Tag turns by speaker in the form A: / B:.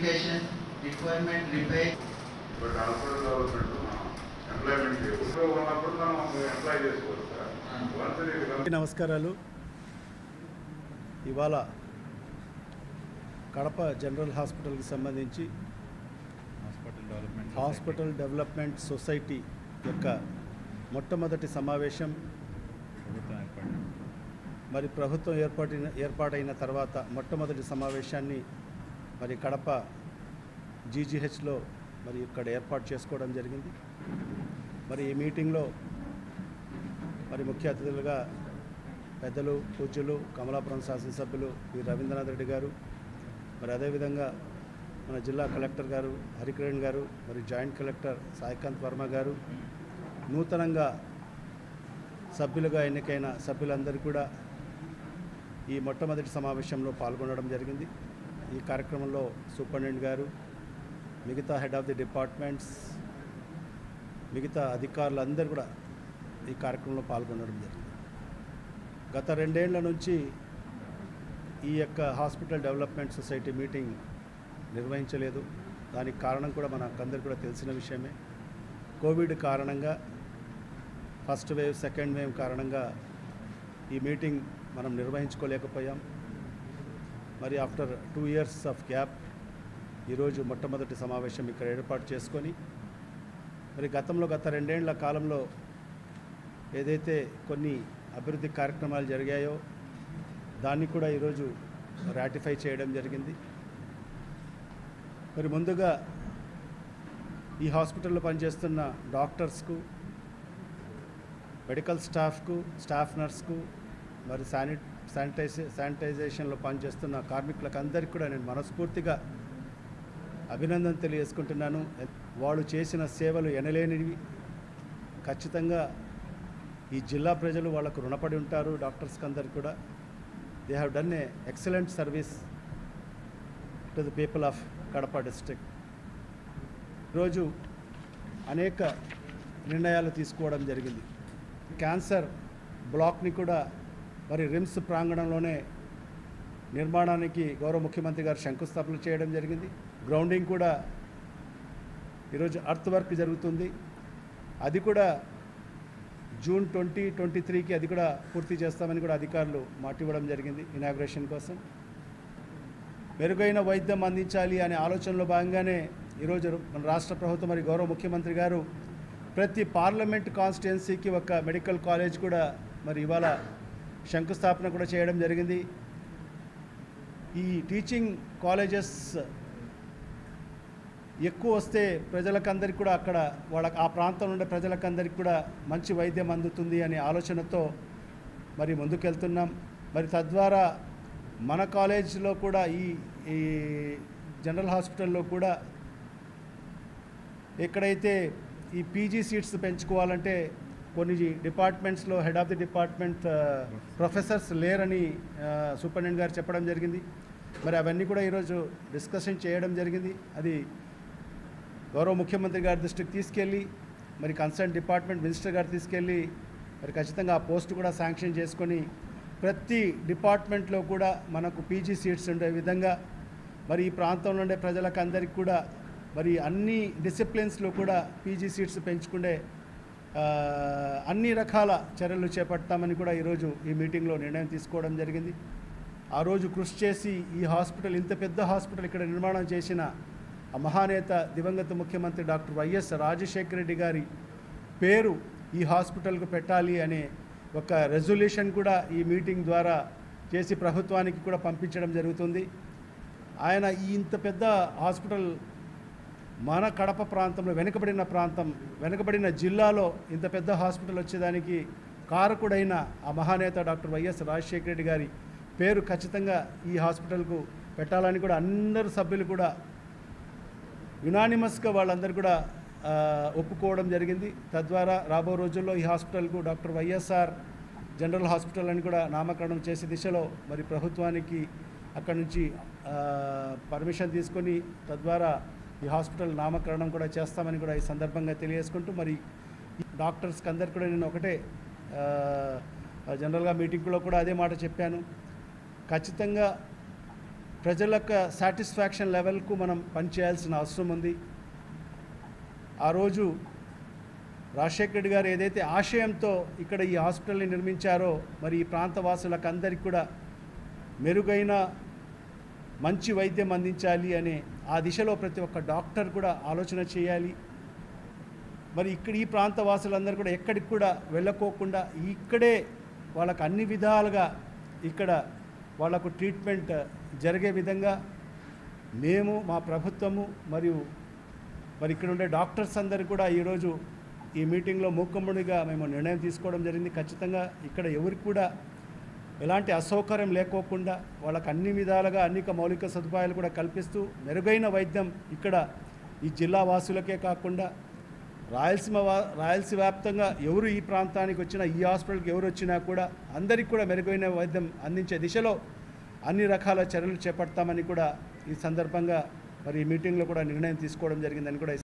A: Communication, requirement, repair,
B: but hospital development మనం employment ఉద్యోగం ఉన్నప్పుడు మనం ఎంప్లాయ్ చేసుకోవచ్చు సార్ వన్స్ ఇది
C: అందరికీ నమస్కారాలు ఇవాళ కడప జనరల్ హాస్పిటల్కి సంబంధించి
D: hospital development
C: hospital development society యొక్క మొట్టమొదటి సమావేశం
D: ప్రభుత్వం ఏర్పడింది
C: మరి ప్రభుత్వం ఏర్పాటిన ఏర్పాటైన తర్వాత మొట్టమొదటి సమావేశాన్ని మరి కడప జీజీహెచ్లో మరి ఇక్కడ ఏర్పాటు చేసుకోవడం జరిగింది మరి ఈ మీటింగ్లో మరి ముఖ్య అతిథులుగా పెద్దలు పూజ్యులు కమలాపురం శాసనసభ్యులు వి రవీంద్రనాథ్ రెడ్డి గారు మరి అదేవిధంగా మన జిల్లా కలెక్టర్ గారు హరికిరణ్ గారు మరి జాయింట్ కలెక్టర్ సాయికాంత్ వర్మ గారు నూతనంగా సభ్యులుగా ఎన్నికైన సభ్యులందరూ కూడా ఈ మొట్టమొదటి సమావేశంలో పాల్గొనడం జరిగింది ఈ కార్యక్రమంలో సూపరింటెండెంట్ గారు మిగతా హెడ్ ఆఫ్ ది డిపార్ట్మెంట్స్ మిగతా అధికారులందరూ కూడా ఈ కార్యక్రమంలో పాల్గొనడం జరిగింది గత రెండేళ్ల నుంచి ఈ యొక్క హాస్పిటల్ డెవలప్మెంట్ సొసైటీ మీటింగ్ నిర్వహించలేదు దానికి కారణం కూడా మనకందరికీ కూడా తెలిసిన విషయమే కోవిడ్ కారణంగా ఫస్ట్ వేవ్ సెకండ్ వేవ్ కారణంగా ఈ మీటింగ్ మనం నిర్వహించుకోలేకపోయాం మరి after two years of gap ఈరోజు మొట్టమొదటి సమావేశం ఇక్కడ ఏర్పాటు చేసుకొని మరి గతంలో గత రెండేళ్ల కాలంలో ఏదైతే కొన్ని అభివృద్ధి కార్యక్రమాలు జరిగాయో దాన్ని కూడా ఈరోజు రాటిఫై చేయడం జరిగింది మరి ముందుగా ఈ హాస్పిటల్లో పనిచేస్తున్న డాక్టర్స్కు మెడికల్ స్టాఫ్కు స్టాఫ్ నర్స్కు మరి శాని శానిటైజే శానిటైజేషన్లో పనిచేస్తున్న కార్మికులకు అందరికీ కూడా నేను మనస్ఫూర్తిగా అభినందన తెలియజేసుకుంటున్నాను వాళ్ళు చేసిన సేవలు ఎనలేనివి ఖచ్చితంగా ఈ జిల్లా ప్రజలు వాళ్ళకు రుణపడి ఉంటారు డాక్టర్స్కి అందరికి కూడా they have done a excellent service to the people of Kadapa district ఈరోజు అనేక నిర్ణయాలు తీసుకోవడం జరిగింది క్యాన్సర్ బ్లాక్ని కూడా మరి రిమ్స్ ప్రాంగణంలోనే నిర్మాణానికి గౌరవ ముఖ్యమంత్రి గారు శంకుస్థాపన చేయడం జరిగింది గ్రౌండింగ్ కూడా ఈరోజు అర్త్ వర్క్ జరుగుతుంది అది కూడా జూన్ ట్వంటీ ట్వంటీ త్రీకి అది కూడా పూర్తి చేస్తామని కూడా అధికారులు మాట ఇవ్వడం జరిగింది ఇనాగ్రేషన్ కోసం మెరుగైన వైద్యం అందించాలి అనే ఆలోచనలో భాగంగానే ఈరోజు మన రాష్ట్ర ప్రభుత్వం మరి గౌరవ ముఖ్యమంత్రి గారు ప్రతి పార్లమెంట్ కాన్స్టిట్యున్సీకి ఒక మెడికల్ కాలేజ్ కూడా మరి ఇవాళ శంకుస్థాపన కూడా చేయడం జరిగింది ఈ టీచింగ్ కాలేజెస్ ఎక్కువ వస్తే ప్రజలకందరికీ కూడా అక్కడ వాళ్ళ ఆ ప్రాంతంలో ఉండే ప్రజలకందరికీ కూడా మంచి వైద్యం అందుతుంది అనే ఆలోచనతో మరి ముందుకెళ్తున్నాం మరి తద్వారా మన కాలేజీలో కూడా ఈ ఈ జనరల్ హాస్పిటల్లో కూడా ఎక్కడైతే ఈ పీజీ సీట్స్ పెంచుకోవాలంటే కొన్ని డిపార్ట్మెంట్స్లో head of the department professors లేరని సూపరింటెండెంట్ గారు చెప్పడం జరిగింది మరి అవన్నీ కూడా ఈరోజు డిస్కషన్ చేయడం జరిగింది అది గౌరవ ముఖ్యమంత్రి గారి దృష్టికి తీసుకెళ్ళి మరి కన్సర్న్ డిపార్ట్మెంట్ మినిస్టర్ గారు తీసుకెళ్ళి మరి ఖచ్చితంగా ఆ పోస్ట్ కూడా శాంక్షన్ చేసుకొని ప్రతి డిపార్ట్మెంట్లో కూడా మనకు పీజీ సీట్స్ ఉండే విధంగా మరి ఈ ప్రాంతంలో ఉండే ప్రజలకు అందరికీ కూడా మరి అన్ని డిసిప్లిన్స్లో కూడా పీజీ సీట్స్ పెంచుకునే ఆ, అన్ని రకాల చర్యలు చేపడతామని కూడా ఈరోజు ఈ మీటింగ్లో నిర్ణయం తీసుకోవడం జరిగింది ఆ రోజు కృషి చేసి ఈ హాస్పిటల్ ఇంత పెద్ద హాస్పిటల్ ఇక్కడ నిర్మాణం చేసిన ఆ మహానేత దివంగత ముఖ్యమంత్రి డాక్టర్ వైఎస్ రాజశేఖర రెడ్డి గారి పేరు ఈ హాస్పిటల్కు పెట్టాలి అనే ఒక రెజల్యూషన్ కూడా ఈ మీటింగ్ ద్వారా చేసి ప్రభుత్వానికి కూడా పంపించడం జరుగుతుంది ఆయన ఈ ఇంత పెద్ద హాస్పిటల్ మన కడప ప్రాంతంలో వెనుకబడిన ప్రాంతం వెనుకబడిన జిల్లాలో ఇంత పెద్ద హాస్పిటల్ వచ్చేదానికి కారకుడైన ఆ మహానేత డాక్టర్ వైఎస్ రాజశేఖర రెడ్డి గారి పేరు ఖచ్చితంగా ఈ హాస్పిటల్కు పెట్టాలని కూడా అందరు సభ్యులు కూడా యునానిమస్గా వాళ్ళందరూ కూడా ఆ, ఒప్పుకోవడం జరిగింది తద్వారా రాబో రోజుల్లో ఈ హాస్పిటల్కు డాక్టర్ వైఎస్ఆర్ జనరల్ హాస్పిటల్ అని కూడా నామకరణం చేసే దిశలో మరి ప్రభుత్వానికి అక్కడి నుంచి ఆ, పర్మిషన్ తీసుకొని తద్వారా ఈ హాస్పిటల్ నామకరణం కూడా చేస్తామని కూడా ఈ సందర్భంగా తెలియజేసుకుంటూ మరి ఈ డాక్టర్స్కి అందరికి కూడా నేను ఒకటే ఆ, జనరల్గా మీటింగ్లో కూడా అదే మాట చెప్పాను ఖచ్చితంగా ప్రజలకు సాటిస్ఫాక్షన్ లెవెల్కు మనం పనిచేయాల్సిన అవసరం ఉంది ఆ రోజు రాజశేఖర రెడ్డి గారు ఏదైతే ఆశయంతో ఇక్కడ ఈ హాస్పిటల్ని నిర్మించారో మరి ఈ ప్రాంత వాసులకు అందరికీ కూడా మెరుగైన మంచి వైద్యం అందించాలి అనే ఆ దిశలో ప్రతి ఒక్క డాక్టర్ కూడా ఆలోచన చేయాలి మరి ఇక్కడ ఈ ప్రాంత వాసులందరూ కూడా ఎక్కడికి కూడా వెళ్ళకోకుండా ఇక్కడే వాళ్ళకు అన్ని విధాలుగా ఇక్కడ వాళ్ళకు ట్రీట్మెంట్ జరిగే విధంగా మేము మా ప్రభుత్వము మరియు మరి ఇక్కడ ఉండే డాక్టర్స్ అందరు కూడా ఈరోజు ఈ మీటింగ్లో మూకమ్ముడిగా మేము నిర్ణయం తీసుకోవడం జరిగింది ఖచ్చితంగా ఇక్కడ ఎవరికి కూడా ఎలాంటి అసౌకర్యం లేకోకుండా వాళ్ళకి అన్ని విధాలుగా అనేక మౌలిక సదుపాయాలు కూడా కల్పిస్తూ మెరుగైన వైద్యం ఇక్కడ ఈ జిల్లా వాసులకే కాకుండా రాయలసీమ వా రాయలసీమ వ్యాప్తంగా ఎవరు ఈ ప్రాంతానికి వచ్చినా ఈ హాస్పిటల్కి ఎవరు వచ్చినా కూడా అందరికీ కూడా మెరుగైన వైద్యం అందించే దిశలో అన్ని రకాల చర్యలు చేపడతామని కూడా ఈ సందర్భంగా మరి ఈ మీటింగ్లో కూడా నిర్ణయం తీసుకోవడం జరిగిందని కూడా ఈ